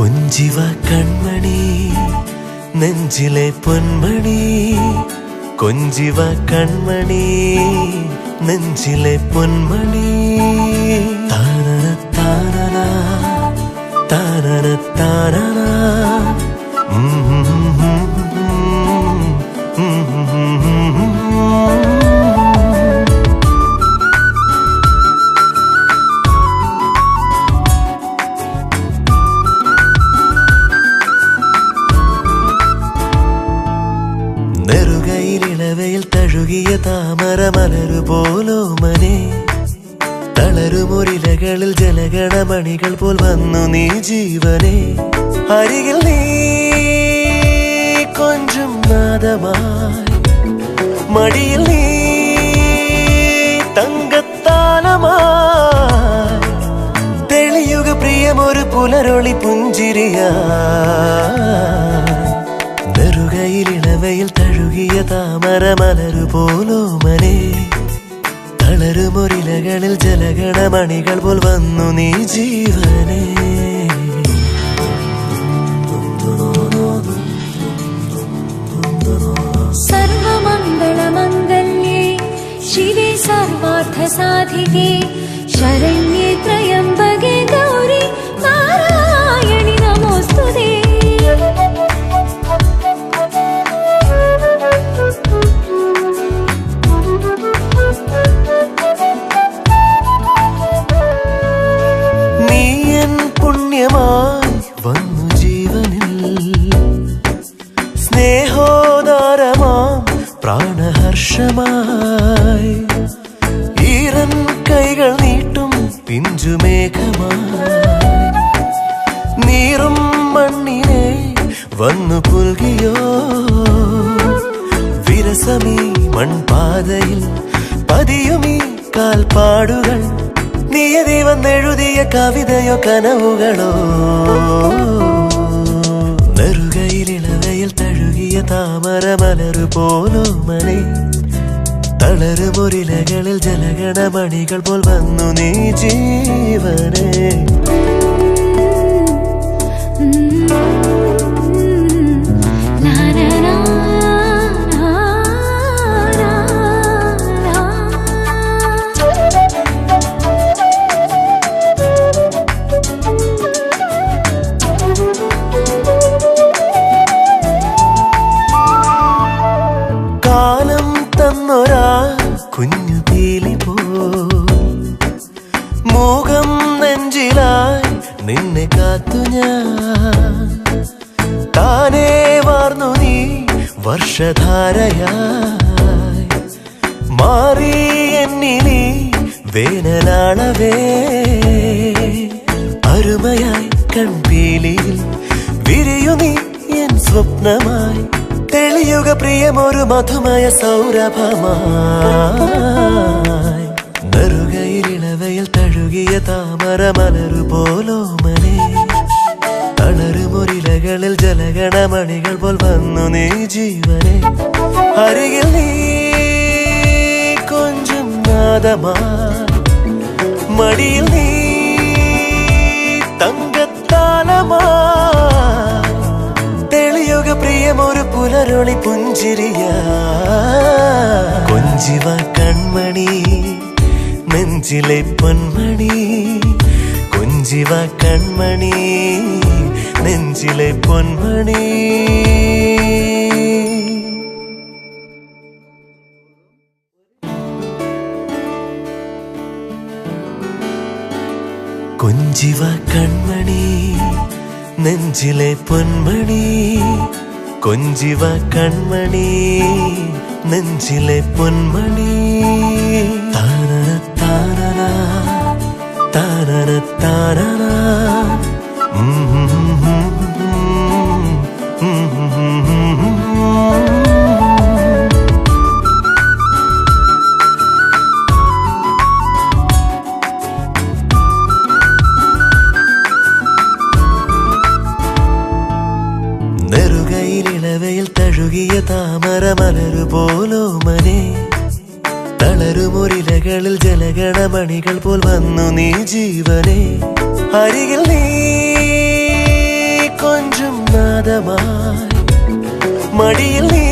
കൊഞ്ചിവ കൺമണി നെഞ്ചിലെ പൊന്മണി കൊഞ്ചിവ കൺമണി നെഞ്ചിലെ പൊന്മണി താനന താനന താനന താനന ഉം ഉം ഉം ഉം ഉം ഉം നെറുകയിലിളവയിൽ തഴുകിയ താമര മലരു പോലോ മനെ തളരുമൊരിലകളിൽ ജലഗണമണികൾ പോൽ വന്നു നീ ജീവനെ അരികിൽ നീ കൊഞ്ചും നാദമായി മടിയിൽ നീ തങ്കത്താലമായി തെളിയുക പ്രിയമൊരു പുലരൊളി പുഞ്ചിരിയാ നെറുകയിലിളവയിൽ തഴുകിയ താമര മലരു പോലോ മനെ തളരുമൊരിലകളിൽ ജലഗണമണികൾ പോൽ വന്നു നീ ജീവനെ सर्वमङ्गलमङ्गल्ये शिवे सर्वार्थसाधिके शरण्ये त्र्यम्बके गौरि नारायणि नमोऽस्तु ते നീ എൻ പുണ്യമായി വന്നു ജീവനിൽ സ്നേഹോദാരമാം പ്രാണഹർഷമായി ഈറൻ കൈകൾ നീട്ടും പിഞ്ചുമേഘമായി നീറും മണ്ണിനെ വന്നു പുൽകിയോ വിരസമീ മൺപാതയിൽ പതിയുമീ കാൽപ്പാടുകൾ നിയതി വന്നെഴുതിയ കവിതയോ കനവുകളോ നെറുകയിലിളവയിൽ തഴുകിയ താമര മലരു പോലോ മനെ തളരുമൊരിലകളിൽ ജലഗണമണികൾ പോൽ വന്നു നീ ജീവനെ ला ला ला ला ला കാലം തന്നൊരാ കുഞ്ഞു തീലി പോ മൂകം നെഞ്ചിലായി നിന്നെ കാത്തു ഞാൻ താനേ വാർന്നു നീ വർഷധാരയായി മാറി എന്നിനി വേനലാളവേ അരുമയായി കൺപീലിയിൽ വിരിയു നീ എൻ സ്വപ്നമായി തെളിയുക പ്രിയമൊരു മധുമയ സൗരഭമായി നെറുകയിലിളവയിൽ തഴുകിയ താമര മലരു പോലോ മനെ തളരുമൊരിലകളിൽ ജലഗണമണികൾ പോൽ വന്നു നീ ജീവനെ അരികിൽ നീ കൊഞ്ചും നാദമാ മടിയിൽ നീ തങ്കത്താലമാ തെളിയുക പ്രിയമൊരു പുലരൊളി പുഞ്ചിരിയ കൊഞ്ചിവ കൺമണി നെഞ്ചിലെ പൊന്മണി കൊഞ്ചിവ കൺമണി നെഞ്ചിലെ പൊന്മണി കൊഞ്ചിവ കൺമണി നെഞ്ചിലെ പൊന്മണി കൊഞ്ചിവ കൺമണി നെഞ്ചിലെ പൊന്മണി താനന താനന താനന താനന ഉം ഉം ഉം ഉം ഉം ഉം ഉം നെറുകയിലിളവയിൽ തഴുകിയ താമര മലരു പോലോ മനെ തളരുമൊരിലകളിൽ ജലഗണമണികൾ പോൽ വന്നു നീ ജീവനെ അരികിൽ നീ താരമായി മടിയിൽ നീ